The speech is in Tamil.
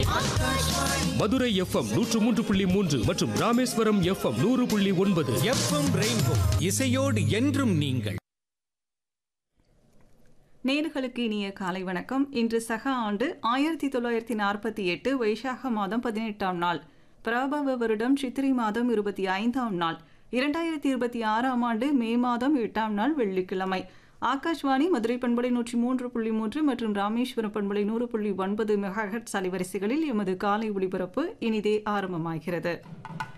மதுரை எஃப்எம் நூற்று மூன்று புள்ளி மூன்று மற்றும் ராமேஸ்வரம் எஃப்எம் நூறு புள்ளி ஒன்பது எஃப்எம் ரெயின்போ இசையோடு என்றும் நீங்கள் நேர்களுக்கு இனிய காலை வணக்கம் இன்று சக ஆண்டு ஆயிரத்தி தொள்ளாயிரத்தி நாற்பத்தி எட்டு வைசாக மாதம் பதினெட்டாம் நாள் பிரபவ வருடம் சித்திரை மாதம் இருபத்தி ஐந்தாம் நாள் இரண்டாயிரத்தி இருபத்தி ஆறாம் ஆண்டு மே மாதம் எட்டாம் நாள் வெள்ளிக்கிழமை ஆகாஷ்வாணி மதுரை பண்பலை நூற்றி மூன்று புள்ளி மூன்று மற்றும் ராமேஸ்வரம் பண்பலை நூறு புள்ளி ஒன்பது மெகாஹெட்ஸ் அலைவரிசைகளில் எமது காலை ஒளிபரப்பு இனிதே ஆரம்பமாகிறது